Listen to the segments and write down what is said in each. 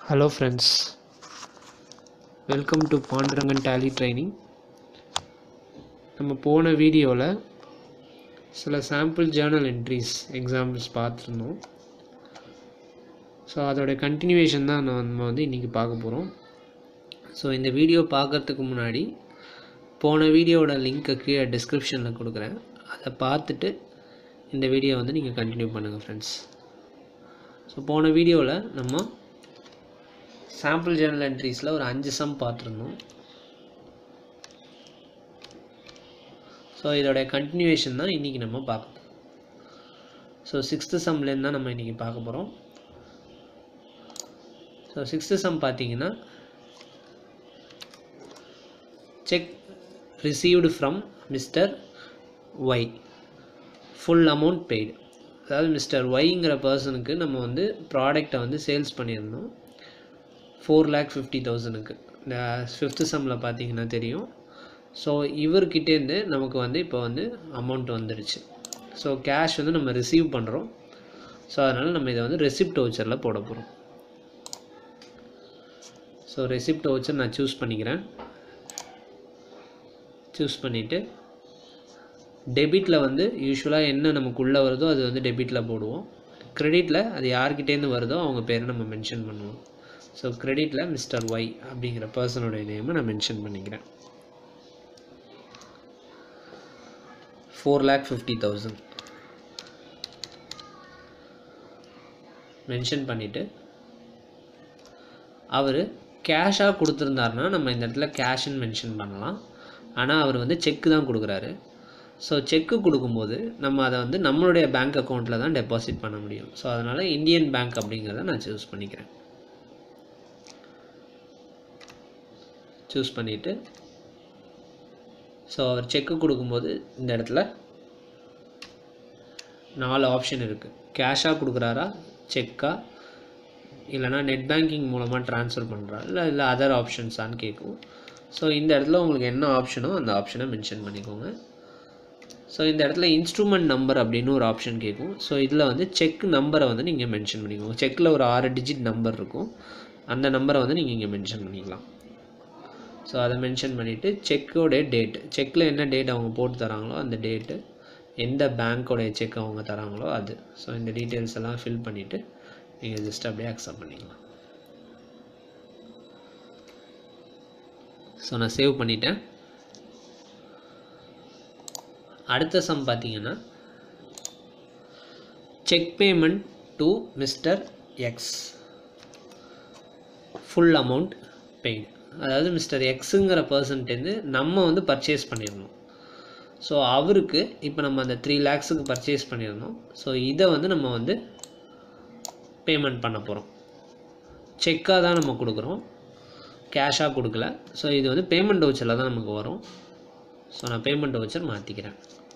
hello friends welcome to Pandurangan Tally training நம்ம போன வீடியோவில் சில சாம்பிள் ஜேர்னல் என்ட்ரிஸ் எக்ஸாம்பிள்ஸ் பார்த்துருந்தோம் ஸோ அதோட கண்டினியூவேஷன் தான் நம்ம வந்து இன்றைக்கி பார்க்க போகிறோம் ஸோ இந்த வீடியோ பார்க்குறதுக்கு முன்னாடி போன வீடியோவோட லிங்க்கை கீழே டிஸ்கிரிப்ஷனில் கொடுக்குறேன் அதை பார்த்துட்டு இந்த வீடியோ வந்து நீங்கள் கண்டினியூ பண்ணுங்கள் ஃப்ரெண்ட்ஸ் ஸோ போன வீடியோவில் நம்ம சாம்பிள் ஜேர்னல் என்ட்ரிஸில் ஒரு அஞ்சு சம் பார்த்துருந்தோம் ஸோ இதோடைய கண்டினியூவேஷன் தான் இன்றைக்கி நம்ம பார்க்க போகிறோம் ஸோ சிக்ஸ்த்து சம்லேருந்து தான் நம்ம இன்றைக்கி பார்க்க போகிறோம் ஸோ சிக்ஸ்த்து சம் பார்த்தீங்கன்னா cheque received from mister Y full amount paid அதாவது மிஸ்டர் ஒய்ங்கிற பர்சனுக்கு நம்ம வந்து ப்ராடக்டை வந்து சேல்ஸ் பண்ணியிருந்தோம் ஃபோர் லேக் ஃபிஃப்டி தௌசண்ட்க்கு இந்த ஃபிஃப்த்து சம்மில் பார்த்தீங்கன்னா தெரியும் ஸோ இவர்கிட்டேருந்து நமக்கு வந்து இப்போ வந்து அமௌண்ட் வந்துடுச்சு ஸோ கேஷ் வந்து நம்ம ரிசீவ் பண்ணுறோம் ஸோ அதனால் நம்ம இதை வந்து ரெசிப்ட் வவுச்சரில் போட போகிறோம் ஸோ ரெசிப்ட் வவுச்சர் நான் சூஸ் பண்ணிக்கிறேன் சூஸ் பண்ணிவிட்டு டெபிட்டில் வந்து யூஸ்வலாக என்ன நமக்கு உள்ளே வருதோ அது வந்து டெபிட்டில் போடுவோம் க்ரெடிட்டில் அது யார்கிட்டேருந்து வருதோ அவங்க பேரை நம்ம மென்ஷன் பண்ணுவோம் ஸோ க்ரெடிட்டில் மிஸ்டர் ஒய் அப்படிங்கிற பர்சனுடைய நேமை நான் மென்ஷன் பண்ணிக்கிறேன் four lakh fifty thousand mention பண்ணிவிட்டு அவர் கேஷாக கொடுத்துருந்தாருனா நம்ம இந்த இடத்துல கேஷ்ன்னு மென்ஷன் பண்ணலாம் ஆனால் அவர் வந்து செக்கு தான் கொடுக்குறாரு ஸோ செக்கு கொடுக்கும்போது நம்ம அதை வந்து நம்மளுடைய பேங்க் அக்கௌண்ட்டில் தான் டெபாசிட் பண்ண முடியும் ஸோ அதனால் இந்தியன் பேங்க் அப்படிங்கிறத நான் சூஸ் பண்ணிக்கிறேன் சூஸ் பண்ணிவிட்டு ஸோ அவர் செக்கு கொடுக்கும்போது இந்த இடத்துல நாலு ஆப்ஷன் இருக்குது கேஷாக கொடுக்குறாரா செக்கா இல்லைனா நெட் பேங்கிங் மூலமாக ட்ரான்ஸ்ஃபர் பண்ணுறா இல்லை இல்லை அதர் ஆப்ஷன்ஸான்னு கேட்கும் ஸோ இந்த இடத்துல உங்களுக்கு என்ன ஆப்ஷனோ அந்த ஆப்ஷனை மென்ஷன் பண்ணிக்கோங்க ஸோ இந்த இடத்துல இன்ஸ்ட்ருமெண்ட் நம்பர் அப்படின்னு ஒரு ஆப்ஷன் கேட்கும் ஸோ இதில் வந்து செக் நம்பரை வந்து நீங்கள் மென்ஷன் பண்ணிக்கோங்க செக்கில் ஒரு ஆறு டிஜிட் நம்பர் இருக்கும் அந்த நம்பரை வந்து நீங்கள் இங்கே மென்ஷன் பண்ணிக்கலாம் ஸோ அதை மென்ஷன் பண்ணிவிட்டு செக்கோடைய டேட் செக்கில் என்ன டேட் அவங்க போட்டு தராங்களோ அந்த டேட்டு எந்த பேங்க்கோடைய செக் அவங்க தராங்களோ அது ஸோ இந்த டீட்டெயில்ஸ் எல்லாம் ஃபில் பண்ணிவிட்டு நீங்கள் ஜஸ்ட் அப்படியே அக்செப்ட் பண்ணிக்கலாம் ஸோ நான் சேவ் பண்ணிட்டேன் அடுத்த சம் பார்த்தீங்கன்னா cheque payment to mister X full amount paid அதாவது மிஸ்டர் எக்ஸுங்கிற பர்சன்ட்டேருந்து நம்ம வந்து பர்ச்சேஸ் பண்ணிடணும் ஸோ அவருக்கு இப்போ நம்ம அந்த த்ரீ லேக்ஸுக்கு பர்ச்சேஸ் பண்ணியிருந்தோம் ஸோ இதை வந்து நம்ம வந்து பேமெண்ட் பண்ண போகிறோம் செக்காக தான் நம்ம கொடுக்குறோம் கேஷாக கொடுக்கல ஸோ இது வந்து பேமெண்ட் வச்சரில் தான் நமக்கு வரும் ஸோ நான் பேமெண்ட் வச்சர் மாற்றிக்கிறேன்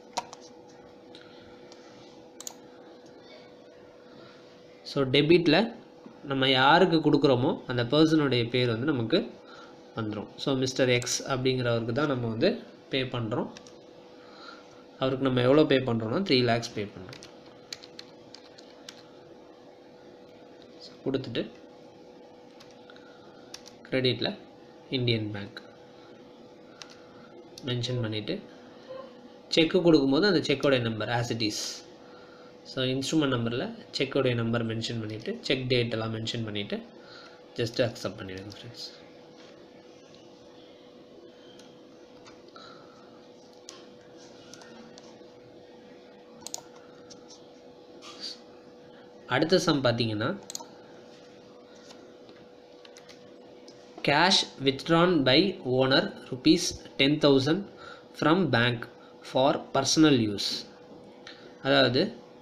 ஸோ டெபிட்டில் நம்ம யாருக்கு கொடுக்குறோமோ அந்த பர்சனுடைய பேர் வந்து நமக்கு வந்துடும் ஸோ மிஸ்டர் எக்ஸ் அப்படிங்கிறவருக்கு தான் நம்ம வந்து பே பண்ணுறோம் அவருக்கு நம்ம எவ்வளோ பே பண்ணுறோம்னா த்ரீ லேக்ஸ் பே பண்ணுறோம் கொடுத்துட்டு க்ரெடிட்டில் இந்தியன் பேங்க் மென்ஷன் பண்ணிவிட்டு செக்கு கொடுக்கும்போது அந்த செக்கோடைய number as it is so instrument நம்பரில் செக்கோடைய நம்பர் மென்ஷன் பண்ணிவிட்டு செக் டேட் எல்லாம் மென்ஷன் பண்ணிவிட்டு ஜஸ்ட்டு அக்செப்ட் பண்ணிவிடுங்க ஃப்ரெண்ட்ஸ் அடுத்த சம் பார்த்தீங்கன்னா cash withdrawn by owner rupees ten thousand from bank for personal use அதாவது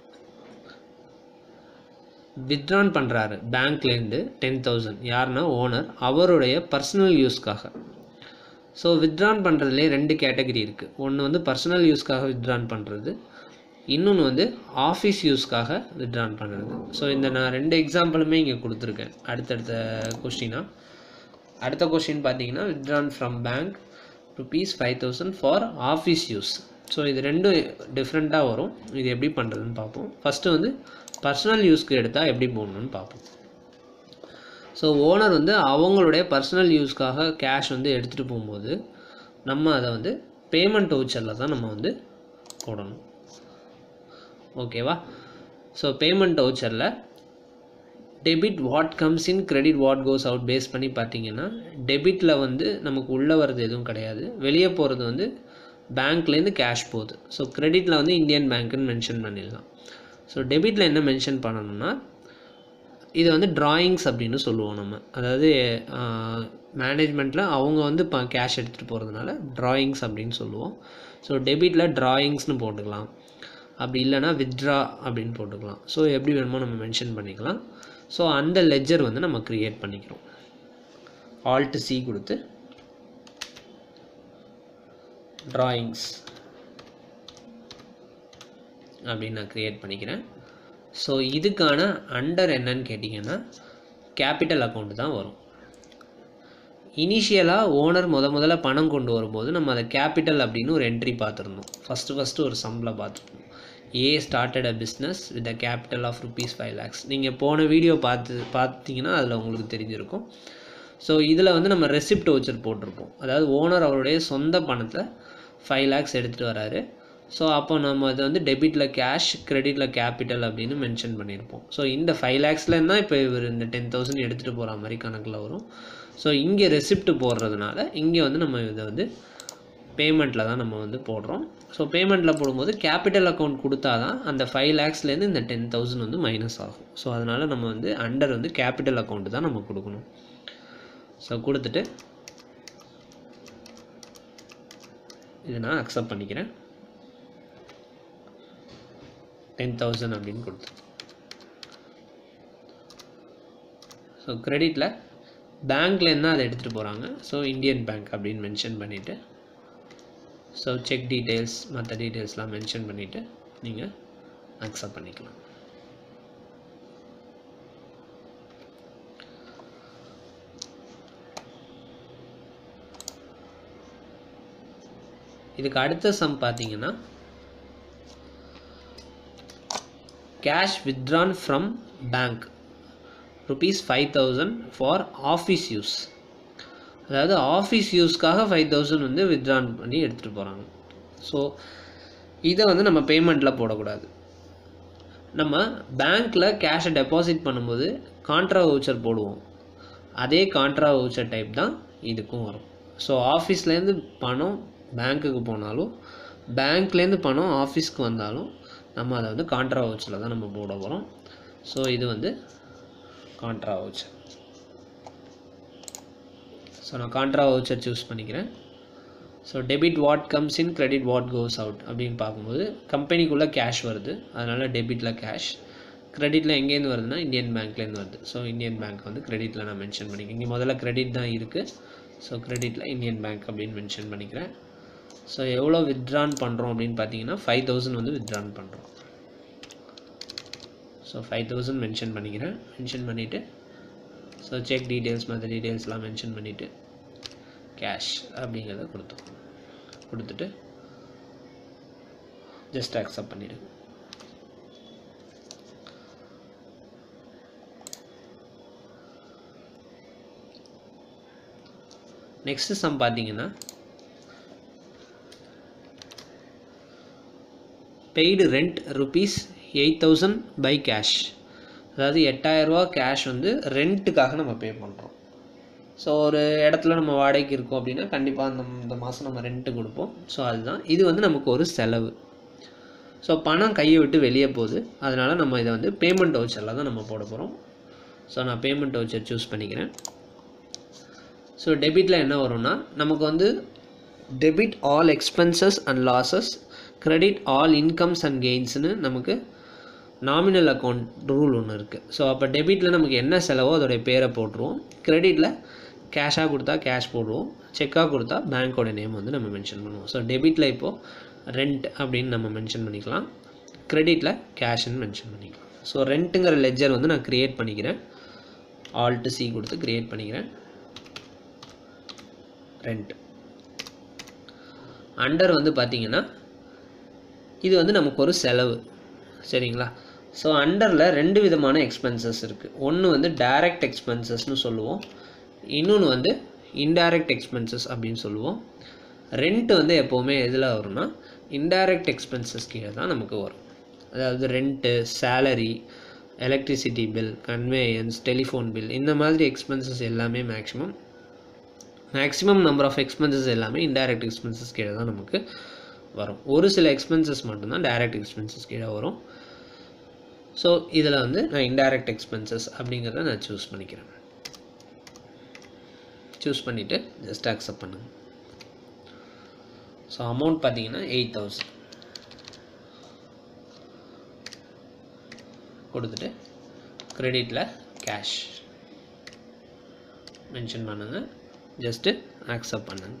வித்ட்ரான் பண்ணுறாரு பேங்க்லேருந்து டென் தௌசண்ட் யாருன்னா ஓனர் அவருடைய பர்சனல் யூஸ்க்காக ஸோ வித்ட்ரான் பண்ணுறதுலே ரெண்டு கேட்டகரி இருக்குது ஒன்று வந்து பர்சனல் யூஸ்க்காக வித்ட்ரான் பண்ணுறது இன்னொன்று வந்து ஆஃபீஸ் யூஸ்க்காக வித்ட்ரான் பண்ணுறது ஸோ இந்த நான் ரெண்டு எக்ஸாம்பிளுமே இங்கே கொடுத்துருக்கேன் அடுத்தடுத்த கொஸ்டினாக அடுத்த கொஸ்டின் பார்த்தீங்கன்னா withdrawn from bank rupees five thousand for office use so இது ரெண்டும் டிஃப்ரெண்ட்டாக வரும் இது எப்படி பண்ணுறதுன்னு பார்ப்போம் ஃபஸ்ட்டு வந்து பர்சனல் யூஸ்க்கு எடுத்தால் எப்படி போடணும்னு பார்ப்போம் ஸோ ஓனர் வந்து அவங்களுடைய பர்சனல் யூஸ்க்காக கேஷ் வந்து எடுத்துகிட்டு போகும்போது நம்ம அதை வந்து பேமெண்ட் வவுச்சரில் தான் நம்ம வந்து போடணும் ஓகேவா ஸோ பேமெண்ட் வவுச்சரில் debit what comes in credit what goes out base பண்ணி பார்த்தீங்கன்னா டெபிட்டில் வந்து நமக்கு உள்ளே வர்றது எதுவும் கிடையாது வெளியே போகிறது வந்து பேங்க்லேருந்து கேஷ் போகுது ஸோ கிரெடிட்டில் வந்து இந்தியன் பேங்க்குன்னு மென்ஷன் பண்ணிடலாம் ஸோ டெபிட்டில் என்ன மென்ஷன் பண்ணணும்னா இது வந்து ட்ராயிங்ஸ் அப்படின்னு சொல்லுவோம் நம்ம அதாவது மேனேஜ்மெண்ட்டில் அவங்க வந்து இப்போ கேஷ் எடுத்துகிட்டு போகிறதுனால ட்ராயிங்ஸ் அப்படின்னு சொல்லுவோம் ஸோ டெபிட்டில் ட்ராயிங்ஸ்னு போட்டுக்கலாம் அப்படி இல்லைனா வித்ட்ரா அப்படின்னு போட்டுக்கலாம் ஸோ எப்படி வேணுமோ நம்ம மென்ஷன் பண்ணிக்கலாம் ஸோ அந்த லெஜர் வந்து நம்ம க்ரியேட் பண்ணிக்கிறோம் ஆல்ட் சி கொடுத்து ட்ராயிங்ஸ் அப்படின்னு நான் க்ரியேட் பண்ணிக்கிறேன் ஸோ இதுக்கான அண்டர் என்னன்னு கேட்டிங்கன்னா கேபிட்டல் அக்கௌண்ட் தான் வரும் இனிஷியலாக ஓனர் முத முதல்ல பணம் கொண்டு வரும்போது நம்ம அதை கேபிட்டல் அப்படின்னு ஒரு என்ட்ரி பார்த்துருந்தோம் ஃபஸ்ட்டு ஃபஸ்ட்டு ஒரு சம்பில் பார்த்துருந்தோம் A started a business with a capital of rupees five lakhs நீங்கள் போன வீடியோ பார்த்து பார்த்தீங்கன்னா அதில் உங்களுக்கு தெரிஞ்சிருக்கும் ஸோ இதில் வந்து நம்ம ரெசிப்ட் வச்சர் போட்டிருப்போம் அதாவது ஓனர் அவருடைய சொந்த பணத்தை ஃபைவ் லேக்ஸ் எடுத்துகிட்டு வராரு ஸோ அப்போ நம்ம அதை வந்து டெபிட்டில் கேஷ் கிரெடிட்டில் கேபிட்டல் அப்படின்னு மென்ஷன் பண்ணியிருப்போம் ஸோ இந்த ஃபைவ் லேக்ஸ்லேருந்து தான் இப்போ இவர் இந்த டென் தௌசண்ட் எடுத்துகிட்டு போகிற மாதிரி கணக்கில் வரும் ஸோ இங்கே ரெசிப்ட் போடுறதுனால இங்கே வந்து நம்ம இதை வந்து பேமெண்ட்டில் தான் நம்ம வந்து போடுறோம் ஸோ பேமெண்ட்டில் போடும்போது கேபிட்டல் அக்கௌண்ட் கொடுத்தா தான் அந்த ஃபைவ் லேக்ஸ்லேருந்து இந்த டென் தௌசண்ட் வந்து மைனஸ் ஆகும் ஸோ அதனால் நம்ம வந்து அண்டர் வந்து கேபிட்டல் அக்கௌண்ட் தான் நம்ம கொடுக்கணும் ஸோ கொடுத்துட்டு இதை நான் அக்செப்ட் பண்ணிக்கிறேன் டென் தௌசண்ட் அப்படின்னு கொடுத்து ஸோ கிரெடிட்டில் பேங்க்லேருந்து அதை எடுத்துகிட்டு போகிறாங்க ஸோ இந்தியன் பேங்க் அப்படின்னு மென்ஷன் பண்ணிவிட்டு ஸோ செக் டீட்டெயில்ஸ் மற்ற டீட்டெயில்ஸ்லாம் மென்ஷன் பண்ணிவிட்டு நீங்கள் அக்செப்ட் பண்ணிக்கலாம் இதுக்கு அடுத்த சம் பார்த்தீங்கன்னா cash withdrawn from bank rupees five thousand for office use அதாவது ஆஃபீஸ் யூஸ்க்காக ஃபைவ் தௌசண்ட் வந்து வித்ட்ரான் பண்ணி எடுத்துகிட்டு போகிறாங்க ஸோ இதை வந்து நம்ம பேமெண்ட்டில் போடக்கூடாது நம்ம பேங்க்கில் கேஷை டெபாசிட் பண்ணும்போது கான்ட்ரா வவுச்சர் போடுவோம் அதே கான்ட்ரா வவுச்சர் டைப் தான் இதுக்கும் வரும் ஸோ ஆஃபீஸ்லேருந்து பணம் பேங்க்குக்கு போனாலும் பேங்க்லேருந்து பணம் ஆஃபீஸ்க்கு வந்தாலும் நம்ம அதை வந்து கான்ட்ரா வவுச்சரில் தான் நம்ம போட போகிறோம் ஸோ இது வந்து கான்ட்ரா வவுச்சர் ஸோ நான் கான்ட்ரா வவுச்சர் சூஸ் பண்ணிக்கிறேன் so debit what comes in credit what goes out அப்படின்னு பார்க்கும்போது கம்பெனிக்குள்ளே கேஷ் வருது அதனால் டெபிட்டில் கேஷ் கிரெடிட்டில் எங்கேருந்து வருதுன்னா இந்தியன் பேங்க்லேருந்து வருது ஸோ இந்தியன் பேங்க் வந்து கிரெடிட்டில் நான் மென்ஷன் பண்ணிக்கிறேன் இங்கே முதல்ல கிரெடிட் தான் இருக்குது ஸோ கிரெடிட்டில் இந்தியன் பேங்க் அப்படின்னு மென்ஷன் பண்ணிக்கிறேன் ஸோ எவ்வளோ வித்ட்ரான் பண்ணுறோம் அப்படின்னு பார்த்தீங்கன்னா ஃபைவ் தௌசண்ட் வந்து வித்ட்ரான் பண்ணுறோம் ஸோ ஃபைவ் தௌசண்ட் மென்ஷன் பண்ணிக்கிறேன் மென்ஷன் பண்ணிவிட்டு ஸோ செக் டீட்டெயில்ஸ் மற்ற டீட்டெயில்ஸ்லாம் மென்ஷன் பண்ணிவிட்டு கேஷ் அப்படிங்கிறத கொடுத்தோம் கொடுத்துட்டு ஜஸ்ட் அக்செப்ட் பண்ணிவிடு நெக்ஸ்ட்டு சம் பார்த்தீங்கன்னா paid rent rupees eight thousand by cash அதாவது எட்டாயிரரூவா கேஷ் வந்து ரெண்ட்டுக்காக நம்ம பே பண்ணுறோம் ஸோ ஒரு இடத்துல நம்ம வாடகைக்கு இருக்கோம் அப்படின்னா கண்டிப்பாக அந்த இந்த மாதம் நம்ம ரெண்ட்டு கொடுப்போம் ஸோ அதுதான் இது வந்து நமக்கு ஒரு செலவு ஸோ பணம் கையை விட்டு வெளியே போகுது அதனால் நம்ம இதை வந்து பேமெண்ட் வவுச்சரில் தான் நம்ம போட போகிறோம் ஸோ நான் பேமெண்ட் வவுச்சர் சூஸ் பண்ணிக்கிறேன் ஸோ டெபிட்டில் என்ன வரும்னா நமக்கு வந்து debit all expenses and losses credit all incomes and கெயின்ஸ்னு நமக்கு நாமினல் அக்கௌண்ட் ரூல் ஒன்று இருக்குது ஸோ அப்போ டெபிட்டில் நமக்கு என்ன செலவோ அதோடைய பேரை போட்டுருவோம் கிரெடிட்டில் கேஷாக கொடுத்தா கேஷ் போடுவோம் செக்காக கொடுத்தா பேங்க்கோட நேம் வந்து நம்ம மென்ஷன் பண்ணுவோம் ஸோ டெபிட்டில் இப்போது ரெண்ட் அப்படின்னு நம்ம மென்ஷன் பண்ணிக்கலாம் கிரெடிட்டில் கேஷ்னு மென்ஷன் பண்ணிக்கலாம் ஸோ ரெண்ட்டுங்கிற லெஜர் வந்து நான் க்ரியேட் பண்ணிக்கிறேன் ஆல்ட்டு சி கொடுத்து க்ரியேட் பண்ணிக்கிறேன் ரெண்ட் அண்டர் வந்து பார்த்தீங்கன்னா இது வந்து நமக்கு ஒரு செலவு சரிங்களா ஸோ அண்டரில் ரெண்டு விதமான எக்ஸ்பென்சஸ் இருக்குது ஒன்று வந்து டைரக்ட் எக்ஸ்பென்சஸ்னு சொல்லுவோம் இன்னொன்று வந்து இன்டைரக்ட் எக்ஸ்பென்சஸ் அப்படின்னு சொல்லுவோம் ரெண்ட் வந்து எப்போவுமே எதில் வரும்னா இன்டைரக்ட் எக்ஸ்பென்சஸ் கீழே தான் நமக்கு வரும் அதாவது rent salary electricity bill conveyance telephone bill இந்த மாதிரி எக்ஸ்பென்சஸ் எல்லாமே maximum maximum number of expenses எல்லாமே இன்டைரக்ட் எக்ஸ்பென்சஸ் கீழே தான் நமக்கு வரும் ஒரு சில எக்ஸ்பென்சஸ் மட்டும்தான் டைரக்ட் எக்ஸ்பென்சஸ் கீழே வரும் ஸோ இதில் வந்து நான் இன்டைரக்ட் எக்ஸ்பென்சஸ் அப்படிங்கிறத நான் சூஸ் பண்ணிக்கிறேன் சூஸ் பண்ணிவிட்டு ஜஸ்ட் அக்செப்ட் பண்ணுங்கள் ஸோ அமௌண்ட் பார்த்தீங்கன்னா எயிட் தௌசண்ட் கொடுத்துட்டு க்ரெடிட்டில் கேஷ் மென்ஷன் பண்ணுங்கள் ஜஸ்ட்டு அக்செப்ட் பண்ணுங்கள்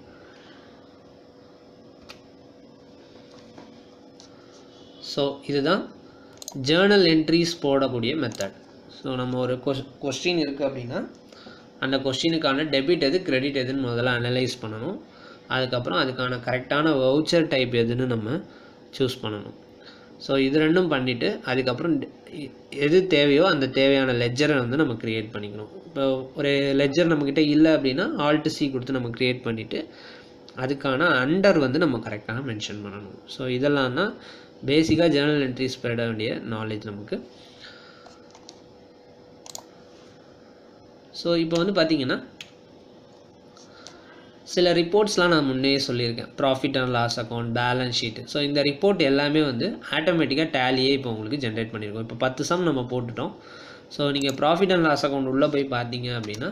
ஸோ இதுதான் ஜேர்னல் என்ட்ரிஸ் போடக்கூடிய மெத்தட் ஸோ நம்ம ஒரு கொஸ்டின் இருக்குது அப்படின்னா அந்த கொஸ்டினுக்கான டெபிட் எது கிரெடிட் எதுன்னு முதல்ல அனலைஸ் பண்ணணும் அதுக்கப்புறம் அதுக்கான கரெக்டான வவுச்சர் டைப் எதுன்னு நம்ம சூஸ் பண்ணணும் ஸோ இது ரெண்டும் பண்ணிவிட்டு அதுக்கப்புறம் எது தேவையோ அந்த தேவையான லெஜரை வந்து நம்ம க்ரியேட் பண்ணிக்கணும் இப்போ ஒரு லெஜர் நம்மக்கிட்ட இல்லை அப்படின்னா ஆல்ட் சி கொடுத்து நம்ம க்ரியேட் பண்ணிவிட்டு அதுக்கான அண்டர் வந்து நம்ம கரெக்டாக மென்ஷன் பண்ணணும் ஸோ இதெல்லாம் தான் பேசிக்காக ஜேர்னல் என்ட்ரிஸ் பெற வேண்டிய நாலேஜ் நமக்கு ஸோ இப்போ வந்து பார்த்திங்கன்னா சில ரிப்போர்ட்ஸ்லாம் நான் முன்னே சொல்லியிருக்கேன் profit and loss account balance sheet so இந்த ரிப்போர்ட் எல்லாமே வந்து ஆட்டோமேட்டிக்காக டேலியே இப்போ உங்களுக்கு ஜென்ரேட் பண்ணியிருக்கோம் இப்போ பத்து சம் நம்ம போட்டுட்டோம் ஸோ நீங்கள் ப்ராஃபிட் அண்ட் லாஸ் அக்கௌண்ட் உள்ளே போய் பார்த்தீங்க அப்படின்னா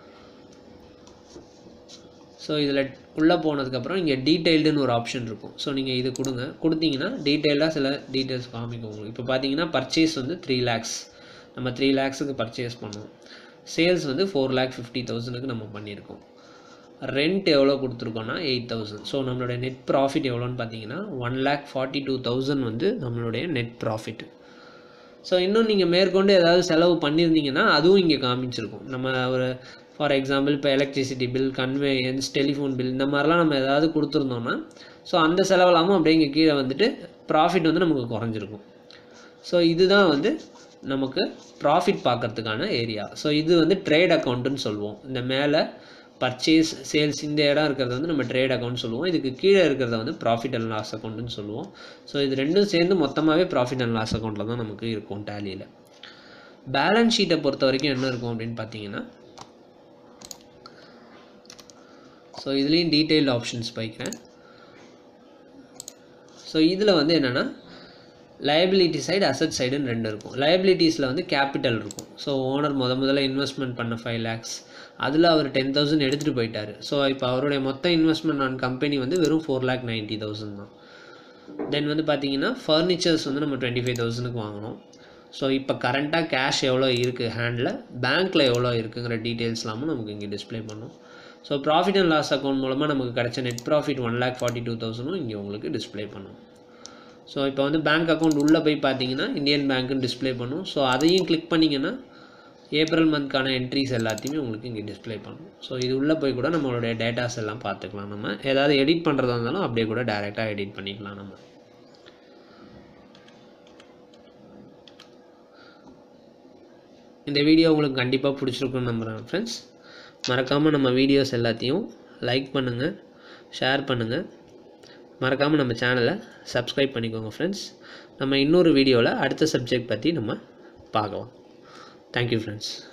ஸோ இதில் உள்ளே போனதுக்கப்புறம் இங்கே டீட்டெயில்டுன்னு ஒரு ஆப்ஷன் இருக்கும் ஸோ நீங்கள் இது கொடுங்க கொடுத்தீங்கன்னா டீட்டெயிலாக சில டீட்டெயில்ஸ் காமிக்கும் உங்களுக்கு இப்போ பார்த்தீங்கன்னா பர்ச்சேஸ் வந்து த்ரீ லேக்ஸ் நம்ம த்ரீ லேக்ஸுக்கு பர்ச்சேஸ் பண்ணோம் சேல்ஸ் வந்து ஃபோர் லேக் ஃபிஃப்டி தௌசண்ட்க்கு நம்ம பண்ணியிருக்கோம் ரெண்ட் எவ்வளோ கொடுத்துருக்கோன்னா எயிட் தௌசண்ட் ஸோ நம்மளுடைய நெட் ப்ராஃபிட் எவ்வளோன்னு பார்த்தீங்கன்னா one lakh forty two thousand வந்து நம்மளுடைய நெட் ப்ராஃபிட் ஸோ இன்னும் நீங்கள் மேற்கொண்டு ஏதாவது செலவு பண்ணியிருந்தீங்கன்னா அதுவும் இங்கே காமிச்சிருக்கும் நம்ம ஒரு ஃபார் எக்ஸாம்பிள் இப்போ electricity bill conveyance telephone bill இந்த மாதிரிலாம் நம்ம ஏதாவது கொடுத்துருந்தோம்னா ஸோ அந்த செலவெல்லாமும் அப்படியே இங்கே கீழே வந்துட்டு ப்ராஃபிட் வந்து நமக்கு குறைஞ்சிருக்கும் ஸோ இதுதான் வந்து நமக்கு ப்ராஃபிட் பார்க்கறதுக்கான ஏரியா ஸோ இது வந்து ட்ரேட் அக்கௌண்ட்டுன்னு சொல்லுவோம் இந்த மேலே பர்ச்சேஸ் சேல்ஸ் இந்த இடம் இருக்கிறது வந்து நம்ம ட்ரேட் அக்கௌண்ட் சொல்லுவோம் இதுக்கு கீழே இருக்கிறத வந்து ப்ராஃபிட் அண்ட் லாஸ் அக்கௌண்ட்டுன்னு சொல்லுவோம் ஸோ இது ரெண்டும் சேர்ந்து மொத்தமாகவே ப்ராஃபிட் அண்ட் லாஸ் அக்கௌண்ட்டில் தான் நமக்கு இருக்கும் டேலியில் பேலன்ஸ் ஷீட்டை பொறுத்த வரைக்கும் என்ன இருக்கும் அப்படின்னு பார்த்தீங்கன்னா ஸோ இதுலேயும் டீட்டெயில்டு ஆப்ஷன்ஸ் போய்க்கிறேன் ஸோ இதில் வந்து என்னென்னா லயபிலிட்டி சைடு அசட் சைடுன்னு ரெண்டு இருக்கும் லயபிலிட்டிஸில் வந்து கேபிட்டல் இருக்கும் ஸோ ஓனர் முத முதல்ல இன்வெஸ்ட்மெண்ட் பண்ண ஃபைவ் லேக்ஸ் அதில் அவர் டென் தௌசண்ட் எடுத்துகிட்டு போயிட்டார் ஸோ இப்போ அவருடைய மொத்த இன்வெஸ்ட்மெண்ட் ஆன் கம்பெனி வந்து வெறும் ஃபோர் லேக் நைன்ட்டி தௌசண்ட் தான் தென் வந்து பார்த்தீங்கன்னா ஃபர்னிச்சர்ஸ் வந்து நம்ம டுவெண்ட்டி ஃபைவ் தௌசண்ட்க்கு வாங்கினோம் ஸோ இப்போ கரண்ட்டாக கேஷ் எவ்வளோ இருக்குது ஹேண்டில் பேங்க்கில் எவ்வளோ இருக்குங்கிற டீட்டெயில்ஸ்லாமும் நமக்கு இங்கே டிஸ்பிளே பண்ணும் so profit and loss account மூலமாக நமக்கு கிடைச்ச net profit one lakh forty two தௌசண்டும் இங்கே உங்களுக்கு டிஸ்பிளே பண்ணும் ஸோ இப்போ வந்து பேங்க் அக்கௌண்ட் உள்ளே போய் பார்த்தீங்கன்னா இந்தியன் பேங்க்குன்னு டிஸ்பிளே பண்ணும் ஸோ அதையும் கிளிக் பண்ணிங்கன்னா ஏப்ரல் மந்த்க்கான என்ட்ரிஸ் எல்லாத்தையுமே உங்களுக்கு இங்கே டிஸ்பிளே பண்ணும் ஸோ இது உள்ளே போய் கூட நம்மளுடைய டேட்டாஸ் எல்லாம் பார்த்துக்கலாம் நம்ம ஏதாவது எடிட் பண்ணுறதா இருந்தாலும் அப்படியே கூட டேரெக்டாக எடிட் பண்ணிக்கலாம் நம்ம இந்த வீடியோ உங்களுக்கு கண்டிப்பாக பிடிச்சிருக்குன்னு நம்புகிறேன் ஃப்ரெண்ட்ஸ் மறக்காமல் நம்ம வீடியோஸ் எல்லாத்தையும் லைக் பண்ணுங்கள் ஷேர் பண்ணுங்கள் மறக்காமல் நம்ம சேனலை சப்ஸ்கிரைப் பண்ணிக்கோங்க ஃப்ரெண்ட்ஸ் நம்ம இன்னொரு வீடியோவில் அடுத்த சப்ஜெக்ட் பற்றி நம்ம பார்க்கலாம் தேங்க்யூ ஃப்ரெண்ட்ஸ்